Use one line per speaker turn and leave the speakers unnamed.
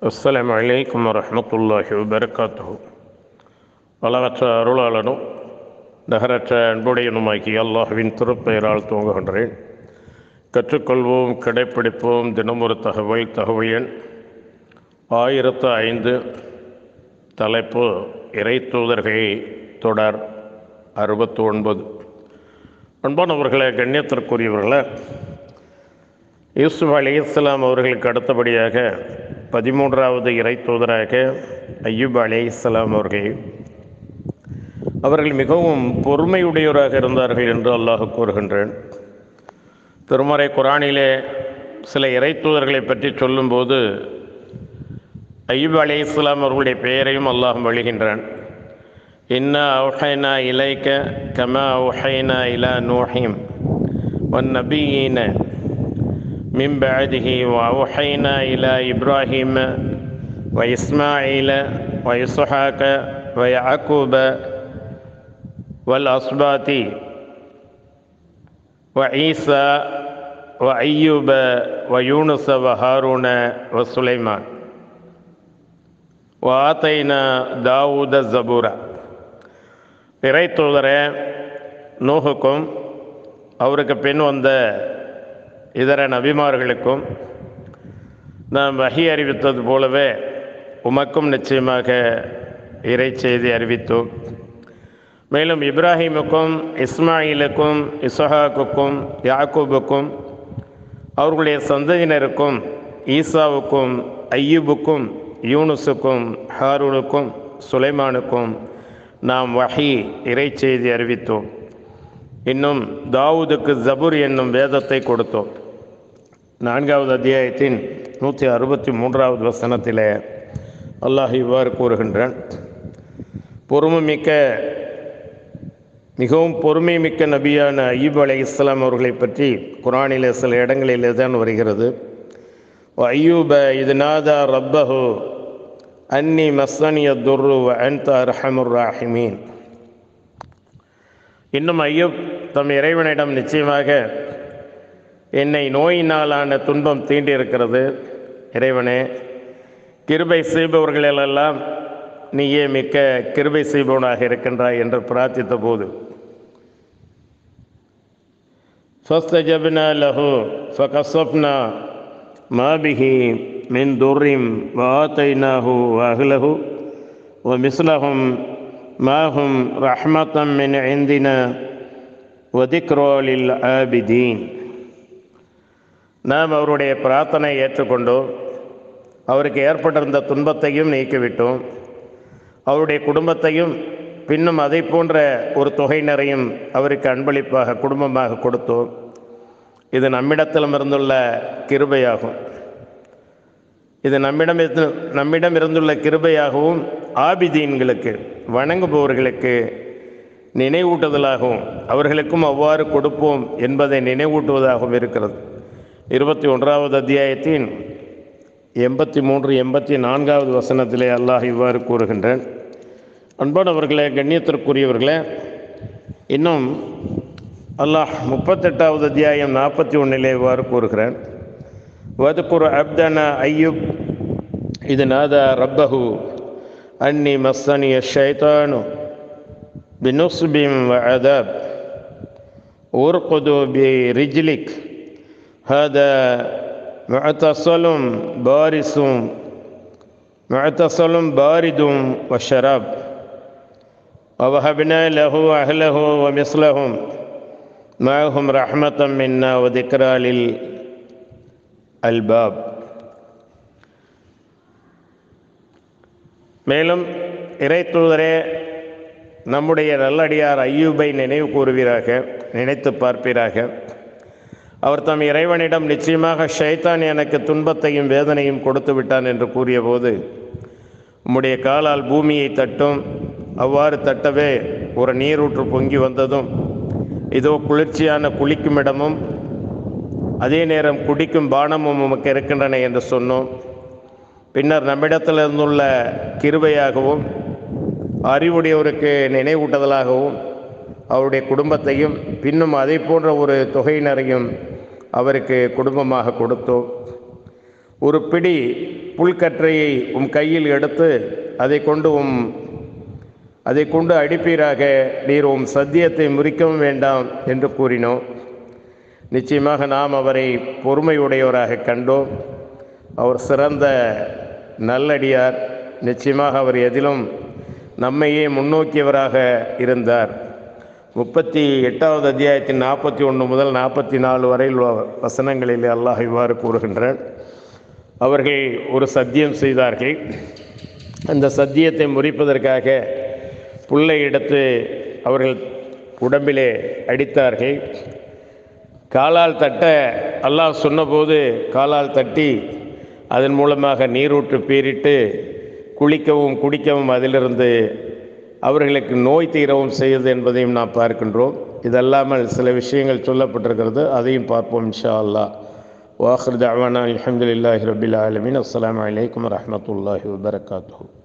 அஸ்ஸலாமு அலைக்கும் வரஹ்மத்துல்லாஹி வபரகாத்துஹு வளவற்ற அருளாளனும் நகரற்ற அன்புடையனுமாக்கி அல்லாஹ்வின் திருப்பெயரால் துவங்குகின்றேன் கற்றுக்கொள்வோம் கடைப்பிடிப்போம் தினமொரு தகவல் தகவல் எண் ஆயிரத்து ஐந்து தலைப்பு இறை தூதர்கள் தொடர் அறுபத்து ஒன்பது அன்பானவர்களே கண்ணியத்திற்குரியவர்களே யூசுப் அலி இஸ்லாம் அவர்களுக்கு அடுத்தபடியாக பதிமூன்றாவது இறை தூதராக ஐயூப் அலி இஸ்லாம் அவர்கள் அவர்கள் மிகவும் பொறுமையுடையோராக இருந்தார்கள் என்று அல்லாஹ் கூறுகின்றேன் திருமறை குரானிலே சில இறை தூதர்களை பற்றி சொல்லும்போது ஐயூப் அலி இஸ்லாம் அவர்களுடைய பெயரையும் அல்லாஹ் வழிகின்றான் இன்னா அவுஹைனா இலைக்க கமா அவுஹைனா இலா நூஹிம் ஒன் நபியீன من بعده وأوحينا إلى إبراهيم وإسماعيل وإسحاق ويعقوب والأصباط وعيسى وأيوب ويونس وهارون وسليمان وآتينا داود الزبورا இறை தூதரே நூகுக்கும் அவருக்கு பின் வந்த இதர நபிமார்களுக்கும் நாம் வகி அறிவித்தது போலவே உமக்கும் நிச்சயமாக இறை செய்தி அறிவித்தோம் மேலும் இப்ராஹிமுக்கும் இஸ்மாயிலுக்கும் இசஹாக்குக்கும் யாக்கூபுக்கும் அவர்களுடைய சந்ததியினருக்கும் ஈசாவுக்கும் ஐயூபுக்கும் யூனுஸுக்கும் ஹாரூனுக்கும் சுலைமானுக்கும் நாம் வஹி இறை செய்தி அறிவித்தோம் இன்னும் தாவூதுக்கு ஜபுர் என்னும் வேதத்தை கொடுத்தோம் நான்காவது அத்தியாயத்தின் நூற்றி அறுபத்தி மூன்றாவது வசனத்தில் அல்லாஹ் இவ்வாறு கூறுகின்றான் பொறுமை மிக்க மிகவும் பொறுமை மிக்க நபியான ஐயூப் அலை இஸ்லாம் அவர்களை பற்றி குரானில் சில இடங்களிலே தான் வருகிறது ஐயூப இது நாதா ரப்பஹு அன்னி மஸ்தனிய துர்ரு அன்த அர்ஹமுர் ராஹிமீன் இன்னும் ஐயூப் தம் இறைவனிடம் நிச்சயமாக என்னை நோயினாலான துன்பம் தீண்டியிருக்கிறது இறைவனே கிருபை செய்பவர்களெல்லாம் நீயே மிக்க கிருபை செய்பவனாக இருக்கின்றாய் என்று பிரார்த்தித்த போது فاستجبنا له فكشفنا ما به من ضر وآتيناه وأهله ومثلهم ما هم رحمة من عندنا وذكرى للعابدين நாம் அவருடைய பிரார்த்தனை ஏற்றுக்கொண்டோம் அவருக்கு ஏற்பட்டிருந்த துன்பத்தையும் நீக்கிவிட்டோம் அவருடைய குடும்பத்தையும் பின்னும் அதை போன்ற ஒரு தொகையினரையும் அவருக்கு அன்பளிப்பாக குடும்பமாக கொடுத்தோம் இது நம்மிடத்திலும் இருந்துள்ள கிருபையாகும் இது நம்மிடம் இருந்து நம்மிடம் இருந்துள்ள கிருபையாகவும் ஆபிதீன்களுக்கு வணங்குபவர்களுக்கு நினைவூட்டுதலாகவும் அவர்களுக்கும் அவ்வாறு கொடுப்போம் என்பதை நினைவூட்டுவதாகவும் இருக்கிறது இருபத்தி ஒன்றாவது அத்தியாயத்தின் எண்பத்தி மூன்று எண்பத்தி நான்காவது வசனத்திலே அல்லாஹ் இவ்வாறு கூறுகின்றேன் அன்பானவர்களே கண்ணியத்திற்குரியவர்களே இன்னும் அல்லாஹ் முப்பத்தெட்டாவது அத்தியாயம் நாற்பத்தி ஒன்றிலே இவ்வாறு கூறுகிறேன் வதுக்குர் அப்தனா ஐயுப் இது நாதா ரப்பஹு அன்னி மஸ்ஸனிய ஷைத்தானு பினுஸ்பிம் வஅதாப் உர்குது பி ரிஜ்லிக் هذا معتصل بارس معتصل بارد وشراب ووهبنا له أهله ومثلهم معهم رحمة منا وذكرى للألباب மேலும் இறை தூதரே நம்முடைய நல்லடியார் ஐயூபை நினைவு கூறுவீராக நினைத்து பார்ப்பீராக அவர் தம் இறைவனிடம் நிச்சயமாக ஷைத்தான் எனக்கு துன்பத்தையும் வேதனையும் கொடுத்து விட்டான் என்று கூறியபோது உம்முடைய காலால் பூமியை தட்டும் அவ்வாறு தட்டவே ஒரு நீரூற்று பொங்கி வந்ததும் இதோ குளிர்ச்சியான குளிக்கும் இடமும் அதே நேரம் குடிக்கும் பானமும் உமக்கு இருக்கின்றன என்று சொன்னோம் பின்னர் நம்மிடத்தில் இருந்துள்ள கிருபையாகவும் அறிவுடையவருக்கு நினைவூட்டுதலாகவும் அவருடைய குடும்பத்தையும் பின்னும் அதை போன்ற ஒரு தொகையினரையும் அவருக்கு குடும்பமாக கொடுத்தோம் ஒரு பிடி புல்கற்றையை உம் கையில் எடுத்து அதை கொண்டு உம் அதை கொண்டு அடிப்பீராக நீர் உம் சத்தியத்தை முறிக்கவும் வேண்டாம் என்று கூறினோம் நிச்சயமாக நாம் அவரை பொறுமையுடையவராக கண்டோம் அவர் சிறந்த நல்லடியார் நிச்சயமாக அவர் எதிலும் நம்மையே முன்னோக்கியவராக இருந்தார் முப்பத்தி எட்டாவது அத்தியாயத்தின் நாற்பத்தி ஒன்று முதல் நாற்பத்தி நாலு வரையில் வ- வசனங்களில் அல்லாஹ் இவ்வாறு கூறுகின்றார் அவர்கள் ஒரு சத்தியம் செய்தார்கள் அந்த சத்தியத்தை முறிப்பதற்காக புல்லை எடுத்து அவர்கள் உடம்பிலே அடித்தார்கள் காலால் தட்ட அல்லாஹ் சொன்னபோது காலால் தட்டி அதன் மூலமாக நீரூற்று பீரிட்டு குளிக்கவும் குடிக்கவும் அதிலிருந்து அவர்களுக்கு நோய் தீரவும் செய்தது என்பதையும் நாம் பார்க்கின்றோம் இதல்லாமல் சில விஷயங்கள் சொல்லப்பட்டிருக்கிறது அதையும் பார்ப்போம் இன்ஷா அல்லாஹ் வாஹர் தவானா அலமதுல்லாஹி ரபில் ஆலமின் அஸ்ஸலாமு அலைக்கும் வரஹ்மத்துல்லாஹி வபரகாத்துஹு